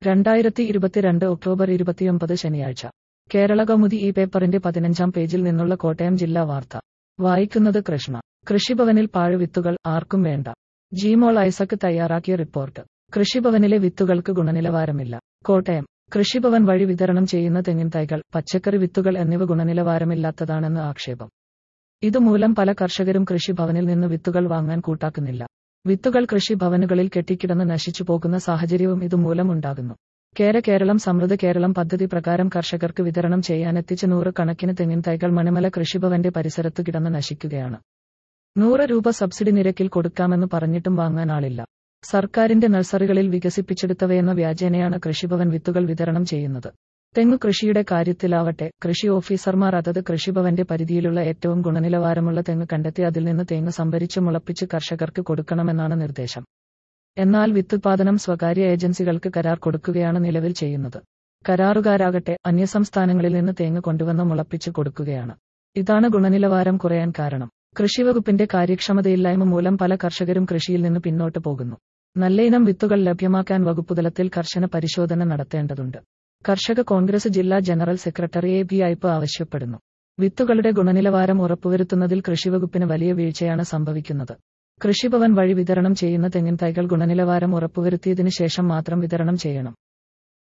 രണ്ടായിരത്തി ഇരുപത്തിരണ്ട് ഒക്ടോബർ ഇരുപത്തിയൊമ്പത് ശനിയാഴ്ച കേരള കൗമുദി ഈ പേപ്പറിന്റെ പതിനഞ്ചാം പേജിൽ നിന്നുള്ള കോട്ടയം ജില്ലാ വാർത്ത വായിക്കുന്നത് കൃഷ്ണ കൃഷിഭവനിൽ പാഴ്വിത്തുകൾ ആർക്കും വേണ്ട ജിമോൾ ഐസക് തയ്യാറാക്കിയ റിപ്പോർട്ട് കൃഷിഭവനിലെ വിത്തുകൾക്ക് ഗുണനിലവാരമില്ല കോട്ടയം കൃഷിഭവൻ വഴി വിതരണം ചെയ്യുന്ന തെങ്ങിൻ തൈകൾ പച്ചക്കറി വിത്തുകൾ എന്നിവ ഗുണനിലവാരമില്ലാത്തതാണെന്ന് ആക്ഷേപം ഇതുമൂലം പല കർഷകരും കൃഷിഭവനിൽ നിന്ന് വിത്തുകൾ വാങ്ങാൻ കൂട്ടാക്കുന്നില്ല വിത്തുകൾ കൃഷിഭവനുകളിൽ കെട്ടിക്കിടന്ന് നശിച്ചു പോകുന്ന സാഹചര്യവും ഇതുമൂലം ഉണ്ടാകുന്നു കേര കേരളം സമൃദ്ധ കേരളം പദ്ധതി പ്രകാരം കർഷകർക്ക് വിതരണം ചെയ്യാനെത്തിച്ച നൂറ് കണക്കിന് തെങ്ങിൻ തൈകൾ മണിമല കൃഷിഭവന്റെ പരിസരത്തു കിടന്ന് നശിക്കുകയാണ് നൂറ് രൂപ സബ്സിഡി നിരക്കിൽ കൊടുക്കാമെന്ന് പറഞ്ഞിട്ടും വാങ്ങാൻ ആളില്ല സർക്കാരിന്റെ നഴ്സറികളിൽ വികസിപ്പിച്ചെടുത്തവയെന്ന വ്യാജേനയാണ് കൃഷിഭവൻ വിത്തുകൾ വിതരണം ചെയ്യുന്നത് തെങ്ങു കൃഷിയുടെ കാര്യത്തിലാവട്ടെ കൃഷി ഓഫീസർമാർ അതത് കൃഷിഭവന്റെ പരിധിയിലുള്ള ഏറ്റവും ഗുണനിലവാരമുള്ള തെങ്ങ് കണ്ടെത്തി അതിൽ നിന്ന് തേങ്ങ സംഭരിച്ച് മുളപ്പിച്ച് കർഷകർക്ക് കൊടുക്കണമെന്നാണ് നിർദ്ദേശം എന്നാൽ വിത്തുത്പാദനം സ്വകാര്യ ഏജൻസികൾക്ക് കരാർ കൊടുക്കുകയാണ് നിലവിൽ ചെയ്യുന്നത് കരാറുകാരാകട്ടെ അന്യസംസ്ഥാനങ്ങളിൽ നിന്ന് തേങ്ങ കൊണ്ടുവന്ന് മുളപ്പിച്ച് കൊടുക്കുകയാണ് ഇതാണ് ഗുണനിലവാരം കുറയാൻ കാരണം കൃഷിവകുപ്പിന്റെ കാര്യക്ഷമതയില്ലായ്മ മൂലം പല കർഷകരും കൃഷിയിൽ നിന്ന് പിന്നോട്ട് പോകുന്നു നല്ലയിനം വിത്തുകൾ ലഭ്യമാക്കാൻ വകുപ്പുതലത്തിൽ കർശന പരിശോധന നടത്തേണ്ടതുണ്ട് കർഷക കോൺഗ്രസ് ജില്ലാ general secretary A B Aippu ആവശ്യപ്പെടുന്നു വിത്തുകളുടെ ഗുണനിലവാരം ഉറപ്പുവരുത്തുന്നതിൽ കൃഷിവകുപ്പിന് വലിയ വീഴ്ചയാണ് സംഭവിക്കുന്നത് കൃഷിഭവൻ വഴി വിതരണം ചെയ്യുന്ന തെങ്ങിൻ തൈകൾ ഗുണനിലവാരം ഉറപ്പുവരുത്തിയതിനു ശേഷം മാത്രം വിതരണം ചെയ്യണം